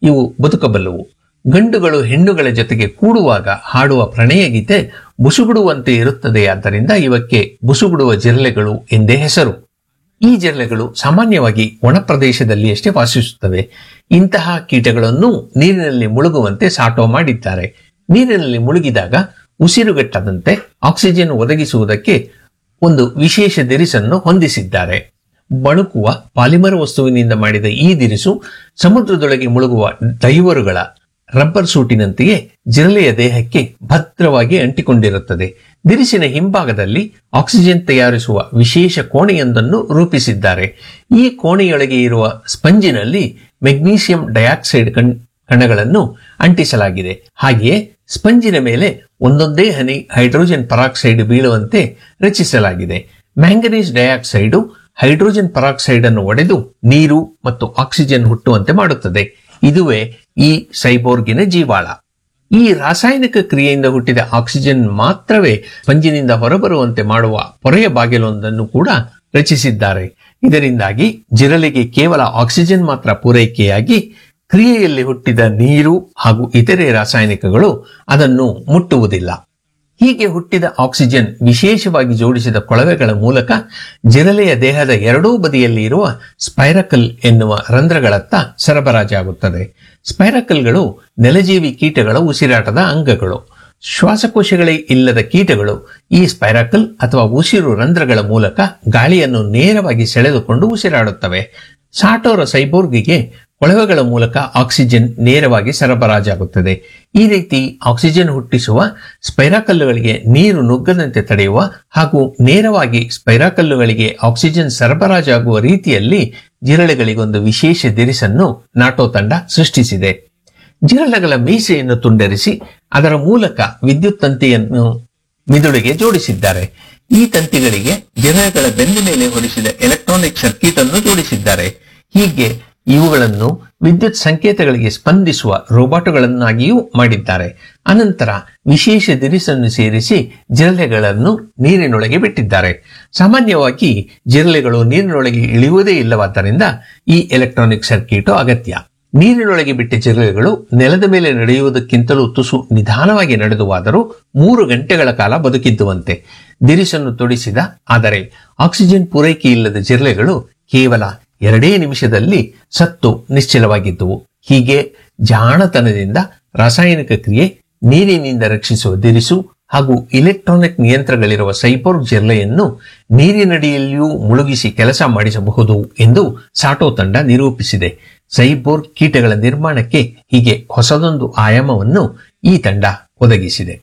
ಇವು ಬದುಕಬಲ್ಲವು ಗಂಡುಗಳು ಹೆಣ್ಣುಗಳ ಜೊತೆಗೆ ಕೂಡುವಾಗ ಹಾಡುವ ಪ್ರಣಯ ಗೀತೆ ಬುಸುಗುಡುವಂತೆ ಇರುತ್ತದೆ ಆದ್ದರಿಂದ ಇವಕ್ಕೆ ಬುಸುಗುಡುವ ಜಿರಳೆಗಳು ಎಂದೇ ಹೆಸರು ಈ ಜಿರಳೆಗಳು ಸಾಮಾನ್ಯವಾಗಿ ಒಣ ಪ್ರದೇಶದಲ್ಲಿ ಅಷ್ಟೇ ವಾಸಿಸುತ್ತವೆ ಇಂತಹ ಕೀಟಗಳನ್ನು ನೀರಿನಲ್ಲಿ ಮುಳುಗುವಂತೆ ಸಾಟೋ ಮಾಡಿದ್ದಾರೆ ನೀರಿನಲ್ಲಿ ಮುಳುಗಿದಾಗ ಉಸಿರುಗಟ್ಟದಂತೆ ಆಕ್ಸಿಜನ್ ಒದಗಿಸುವುದಕ್ಕೆ ಒಂದು ವಿಶೇಷ ದಿರಿಸನ್ನು ಹೊಂದಿಸಿದ್ದಾರೆ ಬಳುಕುವ ಪಾಲಿಮರ್ ವಸ್ತುವಿನಿಂದ ಮಾಡಿದ ಈ ದಿರಿಸು ಸಮುದ್ರದೊಳಗೆ ಮುಳುಗುವ ಡೈವರುಗಳ ರಬ್ಬರ್ ಸೂಟಿನಂತೆಯೇ ಜಿರಳೆಯ ದೇಹಕ್ಕೆ ಭದ್ರವಾಗಿ ಅಂಟಿಕೊಂಡಿರುತ್ತದೆ ದಿರಿಸಿನ ಹಿಂಭಾಗದಲ್ಲಿ ಆಕ್ಸಿಜನ್ ತಯಾರಿಸುವ ವಿಶೇಷ ಕೋಣೆಯೊಂದನ್ನು ರೂಪಿಸಿದ್ದಾರೆ ಈ ಕೋಣೆಯೊಳಗೆ ಇರುವ ಸ್ಪಂಜಿನಲ್ಲಿ ಮೆಗ್ನೀಸಿಯಂ ಡೈಆಕ್ಸೈಡ್ ಕಣಗಳನ್ನು ಅಂಟಿಸಲಾಗಿದೆ ಹಾಗೆಯೇ ಸ್ಪಂಜಿನ ಮೇಲೆ ಒಂದೊಂದೇ ಹನಿ ಹೈಡ್ರೋಜನ್ ಪರಾಕ್ಸೈಡ್ ಬೀಳುವಂತೆ ರಚಿಸಲಾಗಿದೆ ಮ್ಯಾಂಗನೀಸ್ ಡೈಆಕ್ಸೈಡು ಹೈಡ್ರೋಜನ್ ಪರಾಕ್ಸೈಡ್ ಅನ್ನು ಒಡೆದು ನೀರು ಮತ್ತು ಆಕ್ಸಿಜನ್ ಹುಟ್ಟುವಂತೆ ಮಾಡುತ್ತದೆ ಇದುವೇ ಈ ಸೈಬೋರ್ಗಿನ ಜೀವಾಳ ಈ ರಾಸಾಯನಿಕ ಕ್ರಿಯೆಯಿಂದ ಹುಟ್ಟಿದ ಆಕ್ಸಿಜನ್ ಮಾತ್ರವೇ ಸ್ಪಂಜಿನಿಂದ ಹೊರಬರುವಂತೆ ಮಾಡುವ ಪೊರೆಯ ಬಾಗಿಲೊಂದನ್ನು ಕೂಡ ರಚಿಸಿದ್ದಾರೆ ಇದರಿಂದಾಗಿ ಜಿರಳೆಗೆ ಕೇವಲ ಆಕ್ಸಿಜನ್ ಮಾತ್ರ ಪೂರೈಕೆಯಾಗಿ ಕ್ರಿಯೆಯಲ್ಲಿ ಹುಟ್ಟಿದ ನೀರು ಹಾಗೂ ಇತರೆ ರಾಸಾಯನಿಕಗಳು ಅದನ್ನು ಮುಟ್ಟುವುದಿಲ್ಲ ಹೀಗೆ ಹುಟ್ಟಿದ ಆಕ್ಸಿಜನ್ ವಿಶೇಷವಾಗಿ ಜೋಡಿಸಿದ ಕೊಳವೆಗಳ ಮೂಲಕ ಜಿರಲೆಯ ದೇಹದ ಎರಡೂ ಬದಿಯಲ್ಲಿ ಇರುವ ಸ್ಪೈರಕಲ್ ಎನ್ನುವ ರಂಧ್ರಗಳತ್ತ ಸರಬರಾಜಾಗುತ್ತದೆ ಸ್ಪೈರಕಲ್ಗಳು ನೆಲಜೀವಿ ಕೀಟಗಳ ಉಸಿರಾಟದ ಅಂಗಗಳು ಶ್ವಾಸಕೋಶಗಳೇ ಇಲ್ಲದ ಕೀಟಗಳು ಈ ಸ್ಪೈರಕಲ್ ಅಥವಾ ಉಸಿರು ರಂಧ್ರಗಳ ಮೂಲಕ ಗಾಳಿಯನ್ನು ನೇರವಾಗಿ ಸೆಳೆದುಕೊಂಡು ಉಸಿರಾಡುತ್ತವೆ ಸಾಟೋರ ಸೈಬೋರ್ಗಿಗೆ ಕೊಳವೆಗಳ ಮೂಲಕ ಆಕ್ಸಿಜನ್ ನೇರವಾಗಿ ಸರಬರಾಜಾಗುತ್ತದೆ ಈ ರೀತಿ ಆಕ್ಸಿಜನ್ ಹುಟ್ಟಿಸುವ ಸ್ಪೈರಾಕಲ್ಲುಗಳಿಗೆ ನೀರು ನುಗ್ಗದಂತೆ ತಡೆಯುವ ಹಾಗೂ ನೇರವಾಗಿ ಸ್ಪೈರಾಕಲ್ಲುಗಳಿಗೆ ಆಕ್ಸಿಜನ್ ಸರಬರಾಜಾಗುವ ರೀತಿಯಲ್ಲಿ ಜಿರಳೆಗಳಿಗೊಂದು ವಿಶೇಷ ದಿರಿಸನ್ನು ನಾಟೋ ತಂಡ ಸೃಷ್ಟಿಸಿದೆ ಜಿರಳೆಗಳ ಮೀಸೆಯನ್ನು ತುಂಡರಿಸಿ ಅದರ ಮೂಲಕ ವಿದ್ಯುತ್ ತಂತಿಯನ್ನು ಮಿದುಳಿಗೆ ಜೋಡಿಸಿದ್ದಾರೆ ಈ ತಂತಿಗಳಿಗೆ ಜಿರಳೆಗಳ ಬೆನ್ನ ಮೇಲೆ ಹೊರಿಸಿದ ಎಲೆಕ್ಟ್ರಾನಿಕ್ ಸರ್ಕ್ಯೂಟ್ ಅನ್ನು ಜೋಡಿಸಿದ್ದಾರೆ ಹೀಗೆ ಇವುಗಳನ್ನು ವಿದ್ಯುತ್ ಸಂಕೇತಗಳಿಗೆ ಸ್ಪಂದಿಸುವ ರೋಬೋಟ್ಗಳನ್ನಾಗಿಯೂ ಮಾಡಿದ್ದಾರೆ ಅನಂತರ ವಿಶೇಷ ದಿರಿಸನ್ನು ಸೇರಿಸಿ ಜಿರಳೆಗಳನ್ನು ನೀರಿನೊಳಗೆ ಬಿಟ್ಟಿದ್ದಾರೆ ಸಾಮಾನ್ಯವಾಗಿ ಜಿರಳೆಗಳು ನೀರಿನೊಳಗೆ ಇಳಿಯುವುದೇ ಇಲ್ಲವಾದ್ದರಿಂದ ಈ ಎಲೆಕ್ಟ್ರಾನಿಕ್ ಸರ್ಕ್ಯೂಟ್ ಅಗತ್ಯ ನೀರಿನೊಳಗೆ ಬಿಟ್ಟ ಜಿರಳೆಗಳು ನೆಲದ ಮೇಲೆ ನಡೆಯುವುದಕ್ಕಿಂತಲೂ ತುಸು ನಿಧಾನವಾಗಿ ನಡೆದುವಾದರೂ ಮೂರು ಗಂಟೆಗಳ ಕಾಲ ಬದುಕಿದ್ದುವಂತೆ ದಿರಿಸನ್ನು ತೊಡಿಸಿದ ಆದರೆ ಆಕ್ಸಿಜನ್ ಪೂರೈಕೆ ಇಲ್ಲದ ಜಿರಳೆಗಳು ಕೇವಲ ಎರಡೇ ನಿಮಿಷದಲ್ಲಿ ಸತ್ತು ನಿಶ್ಚಲವಾಗಿದ್ದುವು ಹೀಗೆ ಜಾಣತನದಿಂದ ರಾಸಾಯನಿಕ ಕ್ರಿಯೆ ನೀರಿನಿಂದ ರಕ್ಷಿಸುವ ದಿರಿಸು ಹಾಗೂ ಇಲೆಕ್ಟ್ರಾನಿಕ್ ನಿಯಂತ್ರಗಳಿರುವ ಸೈಬೋರ್ಗ್ ಜಿರಲೆಯನ್ನು ನೀರಿನಡಿಯಲ್ಲಿಯೂ ಮುಳುಗಿಸಿ ಕೆಲಸ ಮಾಡಿಸಬಹುದು ಎಂದು ಸಾಟೋ ತಂಡ ನಿರೂಪಿಸಿದೆ ಸೈಬೋರ್ಗ್ ಕೀಟಗಳ ನಿರ್ಮಾಣಕ್ಕೆ ಹೀಗೆ ಹೊಸದೊಂದು ಆಯಾಮವನ್ನು ಈ ತಂಡ ಒದಗಿಸಿದೆ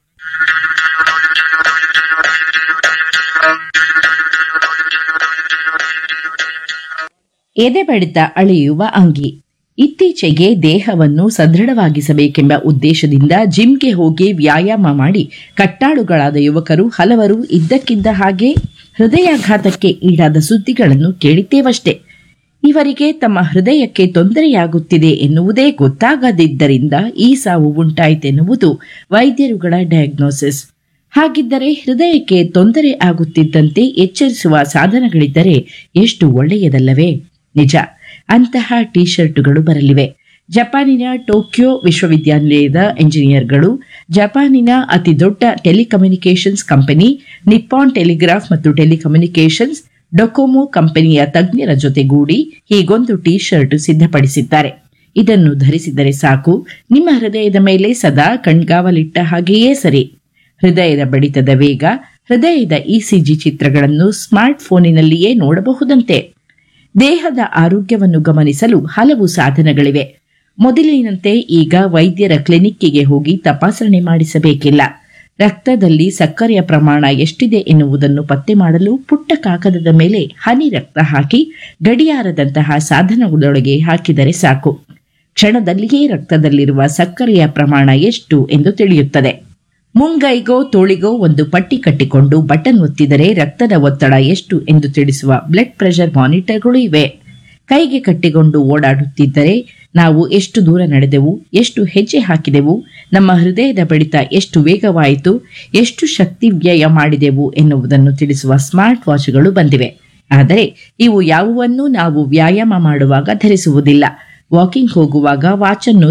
ಎದೆ ಬಡಿತ ಅಳೆಯುವ ಅಂಗಿ ಇತ್ತೀಚೆಗೆ ದೇಹವನ್ನು ಸದೃಢವಾಗಿಸಬೇಕೆಂಬ ಉದ್ದೇಶದಿಂದ ಜಿಮ್ಗೆ ಹೋಗಿ ವ್ಯಾಯಾಮ ಮಾಡಿ ಕಟ್ಟಾಳುಗಳಾದ ಯುವಕರು ಹಲವರು ಇದ್ದಕ್ಕಿದ್ದ ಹಾಗೆ ಹೃದಯಾಘಾತಕ್ಕೆ ಈಡಾದ ಸುದ್ದಿಗಳನ್ನು ಕೇಳಿದ್ದೇವಷ್ಟೇ ಇವರಿಗೆ ತಮ್ಮ ಹೃದಯಕ್ಕೆ ತೊಂದರೆಯಾಗುತ್ತಿದೆ ಎನ್ನುವುದೇ ಗೊತ್ತಾಗದಿದ್ದರಿಂದ ಈ ಸಾವು ಉಂಟಾಯಿತೆನ್ನುವುದು ವೈದ್ಯರುಗಳ ಡಯಾಗ್ನೋಸಿಸ್ ಹಾಗಿದ್ದರೆ ಹೃದಯಕ್ಕೆ ತೊಂದರೆ ಆಗುತ್ತಿದ್ದಂತೆ ಎಚ್ಚರಿಸುವ ಸಾಧನಗಳಿದ್ದರೆ ಎಷ್ಟು ಒಳ್ಳೆಯದಲ್ಲವೇ ನಿಜ ಅಂತಹ ಟಿ ಶರ್ಟುಗಳು ಬರಲಿವೆ ಜಪಾನಿನ ಟೋಕಿಯೋ ವಿಶ್ವವಿದ್ಯಾನಿಲಯದ ಎಂಜಿನಿಯರ್ಗಳು ಜಪಾನಿನ ಅತಿ ದೊಡ್ಡ ಟೆಲಿಕಮ್ಯುನಿಕೇಷನ್ಸ್ ಕಂಪನಿ ನಿಪ್ಪಾನ್ ಟೆಲಿಗ್ರಾಫ್ ಮತ್ತು ಟೆಲಿಕಮ್ಯುನಿಕೇಷನ್ಸ್ ಡೊಕೊಮೊ ಕಂಪನಿಯ ತಜ್ಞರ ಜೊತೆಗೂಡಿ ಹೀಗೊಂದು ಟಿ ಶರ್ಟ್ ಸಿದ್ಧಪಡಿಸಿದ್ದಾರೆ ಇದನ್ನು ಧರಿಸಿದರೆ ಸಾಕು ನಿಮ್ಮ ಹೃದಯದ ಮೇಲೆ ಸದಾ ಕಣ್ಗಾವಲಿಟ್ಟ ಹಾಗೆಯೇ ಸರಿ ಹೃದಯದ ಬಡಿತದ ವೇಗ ಹೃದಯದ ಇಸಿಜಿ ಚಿತ್ರಗಳನ್ನು ಸ್ಮಾರ್ಟ್ ಫೋನಿನಲ್ಲಿಯೇ ನೋಡಬಹುದಂತೆ ದೇಹದ ಆರೋಗ್ಯವನ್ನು ಗಮನಿಸಲು ಹಲವು ಸಾಧನಗಳಿವೆ ಮೊದಲಿನಂತೆ ಈಗ ವೈದ್ಯರ ಕ್ಲಿನಿಕ್ಕಿಗೆ ಹೋಗಿ ತಪಾಸಣೆ ಮಾಡಿಸಬೇಕಿಲ್ಲ ರಕ್ತದಲ್ಲಿ ಸಕ್ಕರೆಯ ಪ್ರಮಾಣ ಎಷ್ಟಿದೆ ಎನ್ನುವುದನ್ನು ಪತ್ತೆ ಮಾಡಲು ಪುಟ್ಟ ಕಾಗದದ ಮೇಲೆ ಹನಿ ರಕ್ತ ಹಾಕಿ ಗಡಿಯಾರದಂತಹ ಸಾಧನಗಳೊಳಗೆ ಹಾಕಿದರೆ ಸಾಕು ಕ್ಷಣದಲ್ಲಿಯೇ ರಕ್ತದಲ್ಲಿರುವ ಸಕ್ಕರೆಯ ಪ್ರಮಾಣ ಎಷ್ಟು ಎಂದು ತಿಳಿಯುತ್ತದೆ ಮುಂಗೈಗೋ ತೋಳಿಗೋ ಒಂದು ಪಟ್ಟಿ ಕಟ್ಟಿಕೊಂಡು ಬಟನ್ ಒತ್ತಿದರೆ ರಕ್ತದ ಒತ್ತಡ ಎಷ್ಟು ಎಂದು ತಿಳಿಸುವ ಬ್ಲಡ್ ಪ್ರೆಷರ್ ಮಾನಿಟರ್ಗಳು ಇವೆ ಕೈಗೆ ಕಟ್ಟಿಕೊಂಡು ಓಡಾಡುತ್ತಿದ್ದರೆ ನಾವು ಎಷ್ಟು ದೂರ ನಡೆದೆವು ಎಷ್ಟು ಹೆಜ್ಜೆ ಹಾಕಿದೆವು ನಮ್ಮ ಹೃದಯದ ಬಡಿತ ಎಷ್ಟು ವೇಗವಾಯಿತು ಎಷ್ಟು ಶಕ್ತಿ ವ್ಯಯ ಮಾಡಿದೆವು ಎನ್ನುವುದನ್ನು ತಿಳಿಸುವ ಸ್ಮಾರ್ಟ್ ವಾಚ್ಗಳು ಬಂದಿವೆ ಆದರೆ ಇವು ಯಾವುವನ್ನೂ ನಾವು ವ್ಯಾಯಾಮ ಮಾಡುವಾಗ ಧರಿಸುವುದಿಲ್ಲ ವಾಕಿಂಗ್ ಹೋಗುವಾಗ ವಾಚನ್ನು